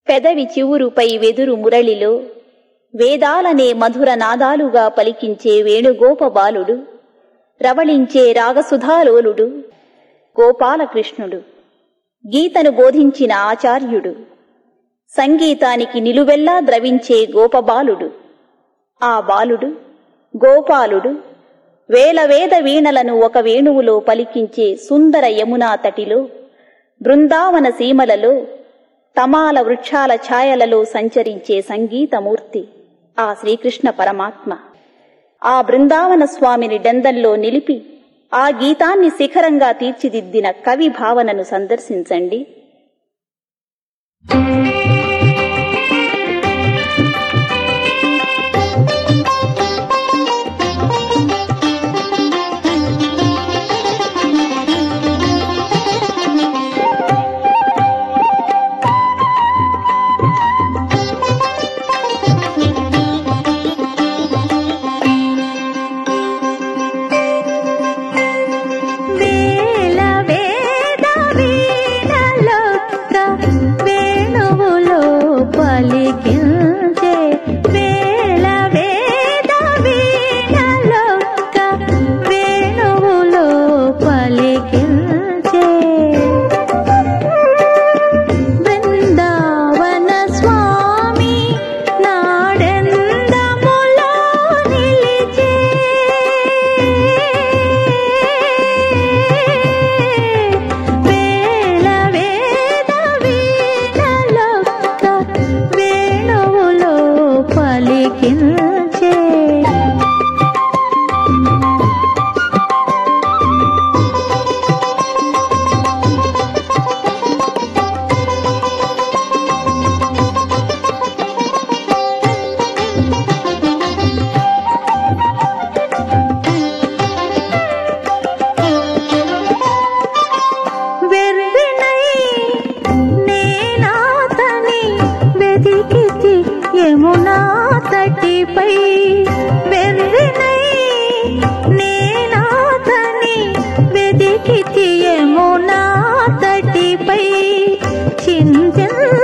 పెదవి చివురుపై వెదురు మురళిలో వేదాలనే మధుర నాదాలుగా పలికించే వేణుగోప బాలుడు రవళించే రాగసుధాలోలుడు గోపాలకృష్ణుడు గీతను బోధించిన ఆచార్యుడు సంగీతానికి నిలువెల్లా ద్రవించే గోపబాలుడు ఆ బాలుడు గోపాలుడు వేల వేద వీణలను ఒక వేణువులో పలికించే సుందర యమునా తటిలో బృందావన సీమలలో తమాల వృక్షాల ఛాయలలో సంచరించే సంగీతమూర్తి ఆ శ్రీకృష్ణ పరమాత్మ ఆ బృందావన స్వామిని డెందంలో నిలిపి ఆ గీతాన్ని శిఖరంగా తీర్చిదిద్దిన కవి భావనను సందర్శించండి వేల వేద వీణలొక్క వేణువులో పలికించే వేల వేద వీణలొక్క వేణువులో పలికించే బృందావన స్వామి నాడెందములో నిలిచే వేల వేద వీణలొక్క వేణువులో పలికించే వెర్రినై నేనాతని వెదికితి యమునా తటిపై వెర్రినై నేనాతని వెదికితి యమునా తటిపై చింతించ